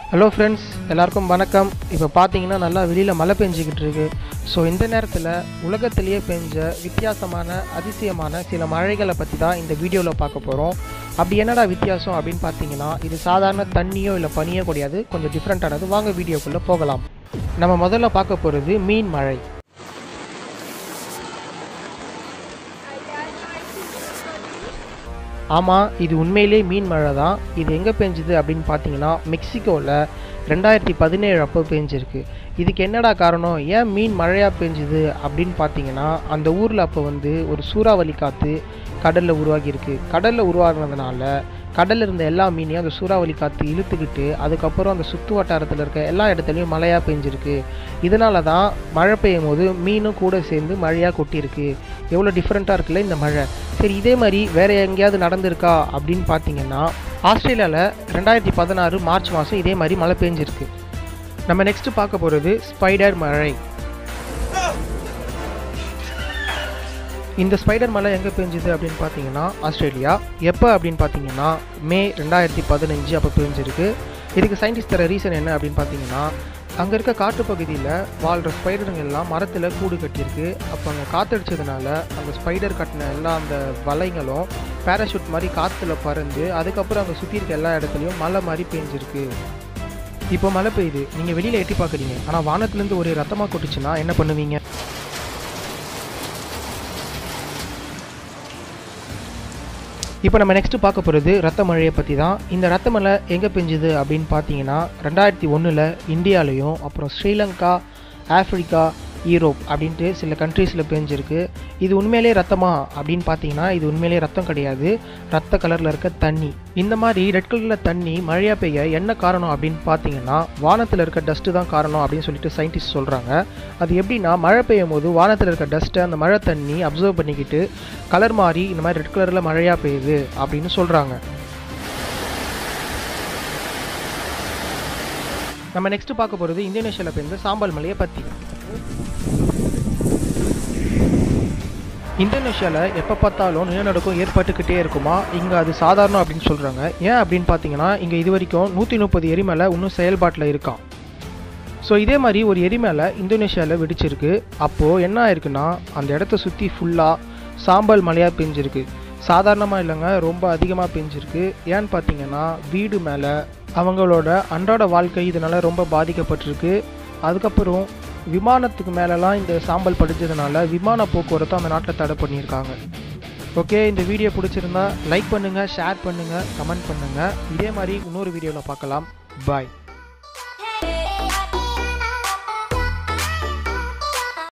hello friends எல்லாருக்கும் வணக்கம் இப்போ பார்த்தீங்கன்னா நல்லா வெளியில் மழை பெஞ்சிக்கிட்டு இருக்கு ஸோ இந்த நேரத்தில் உலகத்திலேயே பெஞ்ச வித்தியாசமான அதிசயமான சில மழைகளை பற்றி தான் இந்த வீடியோவில் பார்க்க போகிறோம் அப்படி என்னடா வித்தியாசம் அப்படின்னு பார்த்தீங்கன்னா இது சாதாரண தண்ணியோ இல்லை பனியோ கிடையாது கொஞ்சம் டிஃப்ரெண்ட்டானது வாங்க வீடியோக்குள்ளே போகலாம் நம்ம முதல்ல பார்க்க போகிறது மீன் மழை ஆமாம் இது உண்மையிலே மீன் மழை தான் இது எங்கே பெஞ்சுது அப்படின்னு பார்த்தீங்கன்னா மெக்சிகோவில் ரெண்டாயிரத்தி பதினேழு அப்போ பெஞ்சிருக்கு இதுக்கு என்னடா காரணம் ஏன் மீன் மழையாக பெஞ்சுது அப்படின்னு பார்த்தீங்கன்னா அந்த ஊரில் அப்போ வந்து ஒரு சூறாவளி காற்று கடலில் உருவாகியிருக்கு கடலில் உருவாகினதுனால கடலில் இருந்த எல்லா மீனையும் அந்த சூறாவளி காற்று இழுத்துக்கிட்டு அதுக்கப்புறம் அந்த சுற்று வட்டாரத்தில் இருக்க எல்லா இடத்துலையும் மழையாக பெஞ்சிருக்கு இதனால தான் மழை பெய்யும் போது மீனும் கூட சேர்ந்து மழையாக கொட்டியிருக்கு எவ்வளோ டிஃப்ரெண்ட்டாக இருக்குல்ல இந்த மழை சரி இதே மாதிரி வேறு எங்கேயாவது நடந்திருக்கா அப்படின்னு பார்த்தீங்கன்னா ஆஸ்திரேலியாவில் ரெண்டாயிரத்தி பதினாறு மார்ச் மாதம் இதே மாதிரி மழை பெஞ்சிருக்கு நம்ம நெக்ஸ்ட் பார்க்க போகிறது ஸ்பைடர் மழை இந்த ஸ்பைடர் மலை எங்கே பெஞ்சுது அப்படின்னு பார்த்தீங்கன்னா ஆஸ்திரேலியா எப்போ அப்படின்னு பார்த்தீங்கன்னா மே ரெண்டாயிரத்தி பதினஞ்சு அப்போ பெஞ்சிருக்கு இதுக்கு சயின்டிஸ்ட் தர ரீசன் என்ன அப்படின்னு பார்த்தீங்கன்னா அங்கே இருக்க காட்டுப்பகுதியில் வாழ்கிற ஸ்பைடருங்க எல்லாம் மரத்தில் கூடு கட்டியிருக்கு அப்போ அங்கே காற்றடிச்சதுனால அந்த ஸ்பைடர் கட்டின எல்லா அந்த வலைங்களும் பேராஷூட் மாதிரி காற்றுல பறந்து அதுக்கப்புறம் அங்கே சுற்றி இருக்க எல்லா இடத்துலையும் மழை மாதிரி பெஞ்சிருக்கு இப்போ மழை பெய்யுது நீங்கள் வெளியில் எட்டி பார்க்குறீங்க ஆனால் வானத்துலேருந்து ஒரு ரத்தமாக கொட்டுச்சுன்னா என்ன பண்ணுவீங்க இப்போ நம்ம நெக்ஸ்ட் பார்க்க போகிறது ரத்த மழையை பற்றி தான் இந்த ரத்த மழை எங்கே பெஞ்சுது அப்படின்னு பார்த்தீங்கன்னா ரெண்டாயிரத்தி ஒன்றில் இந்தியாலையும் அப்புறம் ஸ்ரீலங்கா ஆஃப்ரிக்கா யூரோப் அப்படின்ட்டு சில கண்ட்ரீஸில் பெஞ்சிருக்கு இது உண்மையிலே ரத்தமா அப்படின்னு பார்த்தீங்கன்னா இது உண்மையிலே ரத்தம் கிடையாது ரத்த கலரில் இருக்க தண்ணி இந்த மாதிரி ரெட் கலரில் தண்ணி மழையாக பெய்ய என்ன காரணம் அப்படின்னு பார்த்தீங்கன்னா வானத்தில் இருக்க டஸ்ட்டு தான் காரணம் அப்படின்னு சொல்லிட்டு சயின்டிஸ்ட் சொல்கிறாங்க அது எப்படின்னா மழை பெய்யும் போது வானத்தில் இருக்க டஸ்ட்டை அந்த மழை தண்ணி அப்சர்வ் பண்ணிக்கிட்டு கலர் மாறி இந்த மாதிரி ரெட் கலரில் மழையாக பெய்யுது அப்படின்னு சொல்கிறாங்க நம்ம நெக்ஸ்ட் பார்க்க போகிறது இந்தோனேஷியாவில் பெய்ந்த சாம்பல் மலையை பற்றி இந்தோனேஷியாவில் எப்போ பார்த்தாலும் நிலநடுக்கம் ஏற்பட்டுக்கிட்டே இருக்குமா இங்கே அது சாதாரணம் அப்படின்னு சொல்கிறாங்க ஏன் அப்படின்னு பார்த்தீங்கன்னா இங்கே இது வரைக்கும் நூற்றி முப்பது எரிமலை இன்னும் செயல்பாட்டில் இருக்கான் ஸோ இதே மாதிரி ஒரு எரிமலை இந்தோனேஷியாவில் வெடிச்சிருக்கு அப்போது என்ன ஆயிருக்குன்னா அந்த இடத்த சுற்றி ஃபுல்லாக சாம்பல் மலையாக பெஞ்சிருக்கு சாதாரணமாக இல்லைங்க ரொம்ப அதிகமாக பெஞ்சிருக்கு ஏன்னு பார்த்தீங்கன்னா வீடு மேலே அவங்களோட அன்றாட வாழ்க்கை இதனால் ரொம்ப பாதிக்கப்பட்டிருக்கு அதுக்கப்புறம் விமானத்துக்கு மேலெலாம் இந்த சாம்பல் படிஞ்சதுனால விமான போக்குவரத்து அந்த நாட்டில் தடை பண்ணியிருக்காங்க ஓகே இந்த வீடியோ பிடிச்சிருந்தா லைக் பண்ணுங்கள் ஷேர் பண்ணுங்கள் கமெண்ட் பண்ணுங்கள் இதே மாதிரி இன்னொரு வீடியோவில் பார்க்கலாம் பாய்